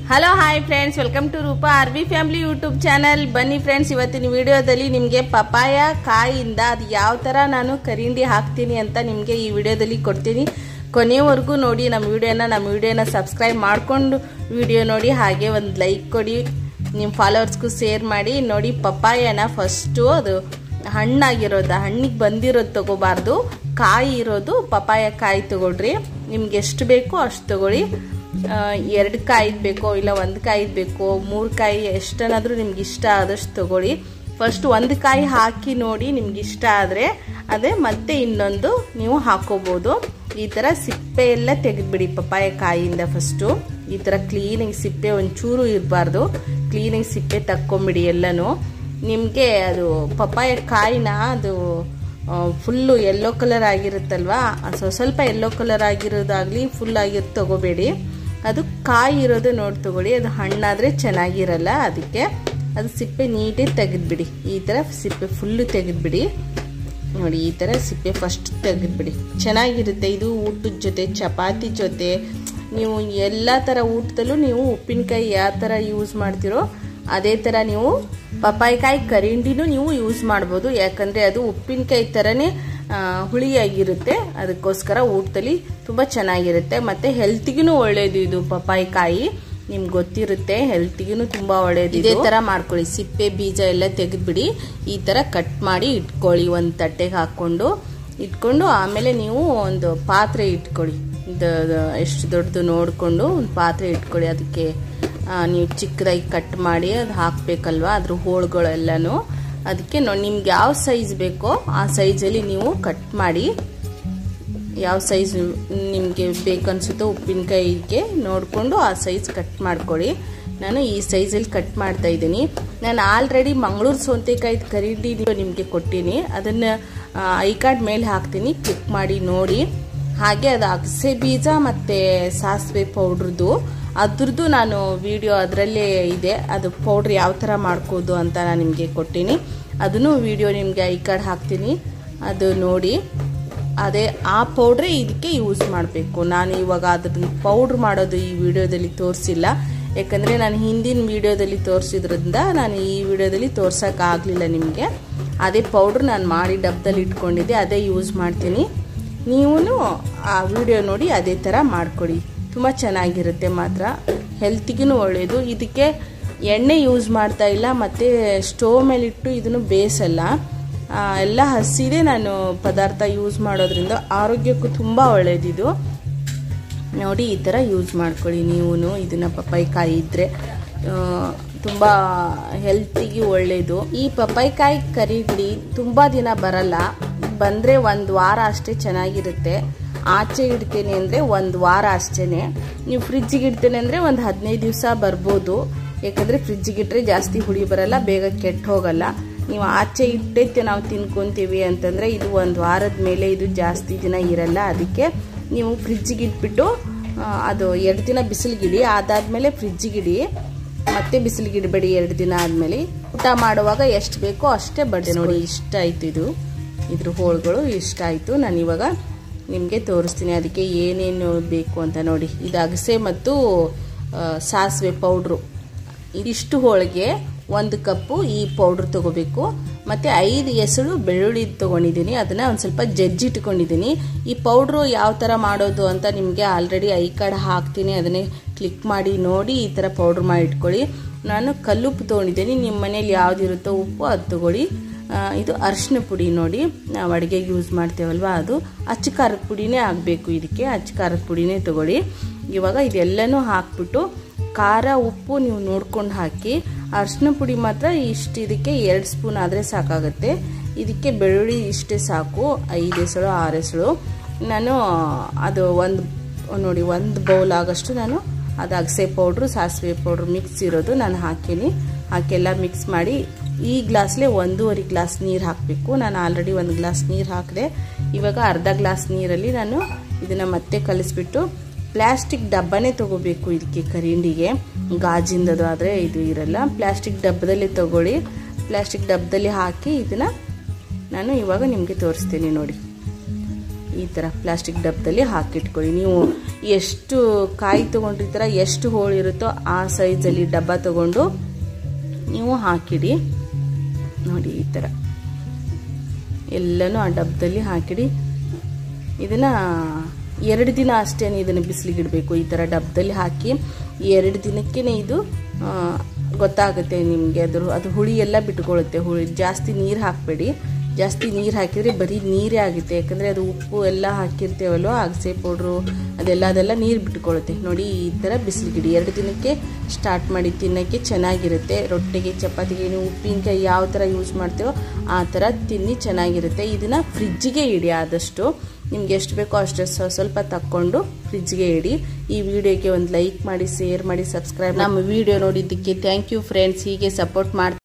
hello hi friends welcome to Roopa R B family YouTube channel ಬನ್ನಿ friends ಇವತ್ತಿನ ವಿಡಿಯೋದಲ್ಲಿ ನಿಮಗೆ ಪಪಾಯ ಕಾಯಿಂದ ಅದು ಯಾವ ಥರ ನಾನು ಕರಿಂಡಿ ಹಾಕ್ತೀನಿ ಅಂತ ನಿಮಗೆ ಈ ವಿಡಿಯೋದಲ್ಲಿ ಕೊಡ್ತೀನಿ ಕೊನೆವರೆಗೂ ನೋಡಿ ನಮ್ಮ ವಿಡಿಯೋನ ನಮ್ಮ ವಿಡಿಯೋನ ಸಬ್ಸ್ಕ್ರೈಬ್ ಮಾಡಿಕೊಂಡು ವಿಡಿಯೋ ನೋಡಿ ಹಾಗೆ ಒಂದು ಲೈಕ್ ಕೊಡಿ ನಿಮ್ಮ ಫಾಲೋವರ್ಸ್ಗೂ ಶೇರ್ ಮಾಡಿ ನೋಡಿ ಪಪಾಯನ ಫಸ್ಟು ಅದು ಹಣ್ಣಾಗಿರೋದು ಹಣ್ಣಿಗೆ ಬಂದಿರೋದು ತಗೋಬಾರ್ದು ಕಾಯಿ ಇರೋದು ಪಪಾಯ ಕಾಯಿ ತಗೊಳ್ರಿ ನಿಮ್ಗೆ ಎಷ್ಟು ಬೇಕೋ ಅಷ್ಟು ತಗೊಳ್ಳಿ ಎರಡು ಕಾಯಿದ್ ಬೇಕೋ ಇಲ್ಲ ಒಂದು ಕಾಯಿದ್ ಬೇಕೋ ಮೂರು ಕಾಯಿ ಎಷ್ಟನ್ನಾದರೂ ನಿಮ್ಗೆ ಇಷ್ಟ ಆದಷ್ಟು ತಗೊಳ್ಳಿ ಫಸ್ಟ್ ಒಂದು ಕಾಯಿ ಹಾಕಿ ನೋಡಿ ನಿಮ್ಗೆ ಇಷ್ಟ ಆದರೆ ಅದೇ ಮತ್ತೆ ಇನ್ನೊಂದು ನೀವು ಹಾಕೋಬೋದು ಈ ಥರ ಸಿಪ್ಪೆ ಎಲ್ಲ ತೆಗೆದ್ಬಿಡಿ ಪಪ್ಪಾಯ ಕಾಯಿಯಿಂದ ಫಸ್ಟು ಈ ಥರ ಕ್ಲೀನಾಗಿ ಸಿಪ್ಪೆ ಒಂಚೂರು ಇರಬಾರ್ದು ಕ್ಲೀನಾಗಿ ಸಿಪ್ಪೆ ತಕ್ಕೊಂಬಿಡಿ ಎಲ್ಲನೂ ನಿಮಗೆ ಅದು ಪಪ್ಪಾಯ ಕಾಯಿನ ಅದು ಫುಲ್ಲು ಯೆಲ್ಲೋ ಕಲರ್ ಆಗಿರುತ್ತಲ್ವಾ ಸೊ ಸ್ವಲ್ಪ ಯೆಲ್ಲೋ ಕಲರ್ ಆಗಿರೋದಾಗಲಿ ಫುಲ್ ಆಗಿರೋ ತಗೋಬೇಡಿ ಅದು ಕಾಯಿ ಇರೋದು ನೋಡಿ ತಗೊಳ್ಳಿ ಅದು ಹಣ್ಣಾದರೆ ಚೆನ್ನಾಗಿರಲ್ಲ ಅದಕ್ಕೆ ಅದು ಸಿಪ್ಪೆ ನೀಟಾಗಿ ತೆಗೆದ್ಬಿಡಿ ಈ ಥರ ಸಿಪ್ಪೆ ಫುಲ್ಲು ತೆಗೆದ್ಬಿಡಿ ನೋಡಿ ಈ ಥರ ಸಿಪ್ಪೆ ಫಸ್ಟ್ ತೆಗೆದ್ಬಿಡಿ ಚೆನ್ನಾಗಿರುತ್ತೆ ಇದು ಊಟದ ಜೊತೆ ಚಪಾತಿ ಜೊತೆ ನೀವು ಎಲ್ಲ ಥರ ಊಟದಲ್ಲೂ ನೀವು ಉಪ್ಪಿನಕಾಯಿ ಯಾವ ಥರ ಯೂಸ್ ಮಾಡ್ತೀರೋ ಅದೇ ಥರ ನೀವು ಪಪ್ಪಾಯಿಕಾಯಿ ಕರಿಂಡಿನೂ ನೀವು ಯೂಸ್ ಮಾಡ್ಬೋದು ಯಾಕಂದರೆ ಅದು ಉಪ್ಪಿನಕಾಯಿ ಥರನೇ ಹುಳಿಯಾಗಿರುತ್ತೆ ಅದಕ್ಕೋಸ್ಕರ ಊಟದಲ್ಲಿ ತುಂಬ ಚೆನ್ನಾಗಿರುತ್ತೆ ಮತ್ತು ಹೆಲ್ತಿಗೂ ಒಳ್ಳೆಯದು ಇದು ಪಪ್ಪಾಯಿಕಾಯಿ ನಿಮ್ಗೆ ಗೊತ್ತಿರುತ್ತೆ ಹೆಲ್ತಿಗೂ ತುಂಬ ಒಳ್ಳೆಯದು ಇದೇ ಥರ ಮಾಡ್ಕೊಳ್ಳಿ ಸಿಪ್ಪೆ ಬೀಜ ಎಲ್ಲ ತೆಗೆದ್ಬಿಡಿ ಈ ಥರ ಕಟ್ ಮಾಡಿ ಇಟ್ಕೊಳ್ಳಿ ಒಂದು ತಟ್ಟೆಗೆ ಹಾಕ್ಕೊಂಡು ಇಟ್ಕೊಂಡು ಆಮೇಲೆ ನೀವು ಒಂದು ಪಾತ್ರೆ ಇಟ್ಕೊಳ್ಳಿ ಎಷ್ಟು ದೊಡ್ಡದು ನೋಡಿಕೊಂಡು ಒಂದು ಪಾತ್ರೆ ಇಟ್ಕೊಳ್ಳಿ ಅದಕ್ಕೆ ನೀವು ಚಿಕ್ಕದಾಗಿ ಕಟ್ ಮಾಡಿ ಅದು ಹಾಕಬೇಕಲ್ವ ಅದ್ರ ಹೋಳುಗಳೆಲ್ಲನೂ ಅದಕ್ಕೆ ನೋಡಿ ನಿಮ್ಗೆ ಯಾವ ಸೈಜ್ ಬೇಕೋ ಆ ಸೈಜಲ್ಲಿ ನೀವು ಕಟ್ ಮಾಡಿ ಯಾವ ಸೈಜ್ ನಿಮಗೆ ಬೇಕನ್ಸುತ್ತೋ ಉಪ್ಪಿನಕಾಯಿಗೆ ನೋಡಿಕೊಂಡು ಆ ಸೈಜ್ ಕಟ್ ಮಾಡ್ಕೊಳ್ಳಿ ನಾನು ಈ ಸೈಜಲ್ಲಿ ಕಟ್ ಮಾಡ್ತಾ ಇದ್ದೀನಿ ನಾನು ಆಲ್ರೆಡಿ ಮಂಗಳೂರು ಸೌತೆಕಾಯಿ ಕರೀಡಿ ನಿಮಗೆ ಕೊಟ್ಟೀನಿ ಅದನ್ನು ಐ ಕಾರ್ಡ್ ಮೇಲೆ ಹಾಕ್ತೀನಿ ಕ್ಲಿಕ್ ಮಾಡಿ ನೋಡಿ ಹಾಗೆ ಅದು ಅಗಸೆ ಬೀಜ ಮತ್ತು ಸಾಸಿವೆ ಪೌಡ್ರದ್ದು ಅದ್ರದ್ದು ನಾನು ವಿಡಿಯೋ ಅದರಲ್ಲೇ ಇದೆ ಅದು ಪೌಡ್ರ್ ಯಾವ ಥರ ಮಾಡ್ಕೋದು ಅಂತ ನಾನು ನಿಮಗೆ ಕೊಟ್ಟೀನಿ ಅದನ್ನು ವಿಡಿಯೋ ನಿಮಗೆ ಐ ಕಾರ್ಡ್ ಹಾಕ್ತೀನಿ ಅದು ನೋಡಿ ಅದೇ ಆ ಪೌಡ್ರೇ ಇದಕ್ಕೆ ಯೂಸ್ ಮಾಡಬೇಕು ನಾನು ಇವಾಗ ಅದನ್ನ ಪೌಡ್ರ್ ಮಾಡೋದು ಈ ವಿಡಿಯೋದಲ್ಲಿ ತೋರಿಸಿಲ್ಲ ಯಾಕಂದರೆ ನಾನು ಹಿಂದಿನ ವಿಡಿಯೋದಲ್ಲಿ ತೋರಿಸಿದ್ರಿಂದ ನಾನು ಈ ವಿಡಿಯೋದಲ್ಲಿ ತೋರ್ಸೋಕ್ಕಾಗಲಿಲ್ಲ ನಿಮಗೆ ಅದೇ ಪೌಡ್ರ್ ನಾನು ಮಾಡಿ ಡಬ್ಬದಲ್ಲಿ ಇಟ್ಕೊಂಡಿದ್ದೆ ಅದೇ ಯೂಸ್ ಮಾಡ್ತೀನಿ ನೀವು ಆ ವಿಡಿಯೋ ನೋಡಿ ಅದೇ ಥರ ಮಾಡ್ಕೊಡಿ ತುಂಬ ಚೆನ್ನಾಗಿರುತ್ತೆ ಮಾತ್ರ ಹೆಲ್ತಿಗೂ ಒಳ್ಳೆಯದು ಇದಕ್ಕೆ ಎಣ್ಣೆ ಯೂಸ್ ಮಾಡ್ತಾ ಇಲ್ಲ ಮತ್ತು ಸ್ಟೋವ್ ಮೇಲಿಟ್ಟು ಇದನ್ನು ಬೇಯಿಸಲ್ಲ ಎಲ್ಲ ಹಸಿದೇ ನಾನು ಪದಾರ್ಥ ಯೂಸ್ ಮಾಡೋದ್ರಿಂದ ಆರೋಗ್ಯಕ್ಕೂ ತುಂಬ ಒಳ್ಳೆಯದಿದು ನೋಡಿ ಈ ಥರ ಯೂಸ್ ಮಾಡ್ಕೊಳ್ಳಿ ನೀವು ಇದನ್ನು ಪಪ್ಪಾಯಿಕಾಯಿ ಇದ್ದರೆ ತುಂಬ ಹೆಲ್ತಿಗೆ ಒಳ್ಳೆಯದು ಈ ಪಪ್ಪಾಯಿಕಾಯಿ ಕರಿಗಡಿ ತುಂಬ ದಿನ ಬರಲ್ಲ ಬಂದರೆ ಒಂದು ವಾರ ಅಷ್ಟೇ ಚೆನ್ನಾಗಿರುತ್ತೆ ಆಚೆ ಇಡ್ತೇನೆ ಅಂದರೆ ಒಂದು ವಾರ ಅಷ್ಟೇ ನೀವು ಫ್ರಿಜ್ಜಿಗೆ ಇಡ್ತೇನೆ ಅಂದರೆ ಒಂದು ಹದಿನೈದು ದಿವಸ ಬರ್ಬೋದು ಯಾಕಂದರೆ ಫ್ರಿಜ್ಜಿಗೆ ಇಟ್ಟರೆ ಜಾಸ್ತಿ ಹುಳಿ ಬರಲ್ಲ ಬೇಗ ಕೆಟ್ಟು ಹೋಗಲ್ಲ ನೀವು ಆಚೆ ಇಟ್ಟೈತೆ ನಾವು ತಿನ್ಕೊತೀವಿ ಅಂತಂದರೆ ಇದು ಒಂದು ವಾರದ ಮೇಲೆ ಇದು ಜಾಸ್ತಿ ದಿನ ಇರಲ್ಲ ಅದಕ್ಕೆ ನೀವು ಫ್ರಿಜ್ಜಿಗೆ ಇಟ್ಬಿಟ್ಟು ಅದು ಎರಡು ದಿನ ಬಿಸಿಲಿಗಿಡಿ ಅದಾದಮೇಲೆ ಫ್ರಿಜ್ಜಿಗಿಡಿ ಮತ್ತೆ ಬಿಸಿಲಿಗೆ ಇಡಬೇಡಿ ಎರಡು ದಿನ ಆದಮೇಲೆ ಊಟ ಮಾಡುವಾಗ ಎಷ್ಟು ಬೇಕೋ ಅಷ್ಟೇ ಬಡ್ಡೆ ನೋಡಿ ಇಷ್ಟ ಆಯಿತು ಇದು ಇದ್ರ ಹೋಳುಗಳು ಇಷ್ಟ ಆಯಿತು ನಾನು ಇವಾಗ ನಿಮಗೆ ತೋರಿಸ್ತೀನಿ ಅದಕ್ಕೆ ಏನೇನು ಬೇಕು ಅಂತ ನೋಡಿ ಇದು ಅಗಸೆ ಮತ್ತು ಸಾಸಿವೆ ಪೌಡ್ರು ಇದಿಷ್ಟು ಹೋಳಿಗೆ ಒಂದು ಕಪ್ಪು ಈ ಪೌಡ್ರ್ ತೊಗೋಬೇಕು ಮತ್ತು ಐದು ಎಸಳು ಬೆಳ್ಳುಳ್ಳಿ ತೊಗೊಂಡಿದ್ದೀನಿ ಅದನ್ನು ಒಂದು ಸ್ವಲ್ಪ ಜಜ್ಜಿಟ್ಕೊಂಡಿದ್ದೀನಿ ಈ ಪೌಡ್ರು ಯಾವ ಥರ ಮಾಡೋದು ಅಂತ ನಿಮಗೆ ಆಲ್ರೆಡಿ ಐ ಕಾರ್ಡ್ ಹಾಕ್ತೀನಿ ಅದನ್ನೇ ಕ್ಲಿಕ್ ಮಾಡಿ ನೋಡಿ ಈ ಥರ ಪೌಡ್ರ್ ಮಾಡಿ ಇಟ್ಕೊಳ್ಳಿ ನಾನು ಕಲ್ಲುಪ್ಪು ತೊಗೊಂಡಿದ್ದೀನಿ ನಿಮ್ಮ ಮನೇಲಿ ಯಾವುದಿರುತ್ತೋ ಉಪ್ಪು ಅದು ತೊಗೊಳ್ಳಿ ಇದು ಅರಿಶಿನ ಪುಡಿ ನೋಡಿ ನಾವು ಅಡುಗೆಗೆ ಯೂಸ್ ಮಾಡ್ತೇವಲ್ವ ಅದು ಅಚ್ಚ ಖಾರದ ಪುಡಿನೇ ಆಗಬೇಕು ಇದಕ್ಕೆ ಅಚ್ಚ ಖಾರದ ಪುಡಿನೇ ತೊಗೊಳ್ಳಿ ಇವಾಗ ಇದೆಲ್ಲನೂ ಹಾಕ್ಬಿಟ್ಟು ಖಾರ ಉಪ್ಪು ನೀವು ನೋಡ್ಕೊಂಡು ಹಾಕಿ ಅರಿಶಿನ ಪುಡಿ ಮಾತ್ರ ಇಷ್ಟು ಇದಕ್ಕೆ ಎರಡು ಸ್ಪೂನ್ ಆದರೆ ಸಾಕಾಗುತ್ತೆ ಇದಕ್ಕೆ ಬೆಳ್ಳುಳ್ಳಿ ಇಷ್ಟೇ ಸಾಕು ಐದು ಎಸಳು ಆರು ಎಸಳು ನಾನು ಅದು ಒಂದು ನೋಡಿ ಒಂದು ಬೌಲ್ ಆಗೋಷ್ಟು ನಾನು ಅದು ಅಗಸೆ ಪೌಡ್ರು ಸಾಸಿವೆ ಪೌಡ್ರು ಮಿಕ್ಸ್ ಇರೋದು ನಾನು ಹಾಕೀನಿ ಹಾಕೆಲ್ಲ ಮಿಕ್ಸ್ ಮಾಡಿ ಈ ಗ್ಲಾಸ್ಲೇ ಒಂದೂವರೆ ಗ್ಲಾಸ್ ನೀರು ಹಾಕಬೇಕು ನಾನು ಆಲ್ರೆಡಿ ಒಂದು ಗ್ಲಾಸ್ ನೀರು ಹಾಕಿದೆ ಇವಾಗ ಅರ್ಧ ಗ್ಲಾಸ್ ನೀರಲ್ಲಿ ನಾನು ಇದನ್ನು ಮತ್ತೆ ಕಲಿಸ್ಬಿಟ್ಟು ಪ್ಲಾಸ್ಟಿಕ್ ಡಬ್ಬನೇ ತೊಗೋಬೇಕು ಇದಕ್ಕೆ ಕರಿಂಡಿಗೆ ಗಾಜಿಂದದು ಆದರೆ ಇದು ಇರಲ್ಲ ಪ್ಲಾಸ್ಟಿಕ್ ಡಬ್ಬದಲ್ಲಿ ತೊಗೊಳ್ಳಿ ಪ್ಲಾಸ್ಟಿಕ್ ಡಬ್ಬದಲ್ಲಿ ಹಾಕಿ ಇದನ್ನು ನಾನು ಇವಾಗ ನಿಮಗೆ ತೋರಿಸ್ತೀನಿ ನೋಡಿ ಈ ಥರ ಪ್ಲಾಸ್ಟಿಕ್ ಡಬ್ಬದಲ್ಲಿ ಹಾಕಿಟ್ಕೊಳ್ಳಿ ನೀವು ಎಷ್ಟು ಕಾಯಿ ತೊಗೊಂಡಿರ್ತೀರ ಎಷ್ಟು ಹೋಳಿರುತ್ತೋ ಆ ಸೈಜಲ್ಲಿ ಡಬ್ಬ ತಗೊಂಡು ನೀವು ಹಾಕಿಡಿ ನೋಡಿ ಈ ಥರ ಎಲ್ಲನೂ ಆ ಡಬ್ಬದಲ್ಲಿ ಹಾಕಿಡಿ ಇದನ್ನು ಎರಡು ದಿನ ಅಷ್ಟೇ ಇದನ್ನು ಬಿಸಿಲಿಗೆ ಇಡಬೇಕು ಈ ಥರ ಡಬ್ಬದಲ್ಲಿ ಹಾಕಿ ಎರಡು ದಿನಕ್ಕೇ ಇದು ಗೊತ್ತಾಗುತ್ತೆ ನಿಮಗೆ ಅದ್ರ ಅದು ಹುಳಿ ಎಲ್ಲ ಬಿಟ್ಕೊಳ್ಳುತ್ತೆ ಹುಳಿ ಜಾಸ್ತಿ ನೀರು ಹಾಕಬೇಡಿ ಜಾಸ್ತಿ ನೀರು ಹಾಕಿದರೆ ಬರೀ ನೀರೇ ಆಗುತ್ತೆ ಯಾಕಂದರೆ ಅದು ಉಪ್ಪು ಎಲ್ಲ ಹಾಕಿರ್ತೇವಲ್ವ ಅಗಸೆ ಪೌಡ್ರು ಅದೆಲ್ಲ ಅದೆಲ್ಲ ನೀರು ಬಿಟ್ಕೊಳ್ಳುತ್ತೆ ನೋಡಿ ಈ ಥರ ಬಿಸಿಲಿಗಿಡಿ ಎರಡು ದಿನಕ್ಕೆ ಸ್ಟಾರ್ಟ್ ಮಾಡಿ ತಿನ್ನೋಕ್ಕೆ ಚೆನ್ನಾಗಿರುತ್ತೆ ರೊಟ್ಟಿಗೆ ಚಪಾತಿಗೆ ನೀವು ಉಪ್ಪಿನಕಾಯಿ ಯಾವ ಥರ ಯೂಸ್ ಮಾಡ್ತೀವೋ ಆ ಥರ ತಿನ್ನಿ ಚೆನ್ನಾಗಿರುತ್ತೆ ಇದನ್ನು ಫ್ರಿಜ್ಜಿಗೆ ಇಡಿ ಆದಷ್ಟು ನಿಮ್ಗೆ ಎಷ್ಟು ಬೇಕೋ ಅಷ್ಟು ಸ್ವಲ್ಪ ತಕ್ಕೊಂಡು ಫ್ರಿಜ್ಗೆ ಇಡಿ ಈ ವಿಡಿಯೋಗೆ ಒಂದು ಲೈಕ್ ಮಾಡಿ ಶೇರ್ ಮಾಡಿ ಸಬ್ಸ್ಕ್ರೈಬ್ ನಮ್ಮ ವಿಡಿಯೋ ನೋಡಿದ್ದಕ್ಕೆ ಥ್ಯಾಂಕ್ ಯು ಫ್ರೆಂಡ್ಸ್ ಹೀಗೆ ಸಪೋರ್ಟ್ ಮಾಡಿ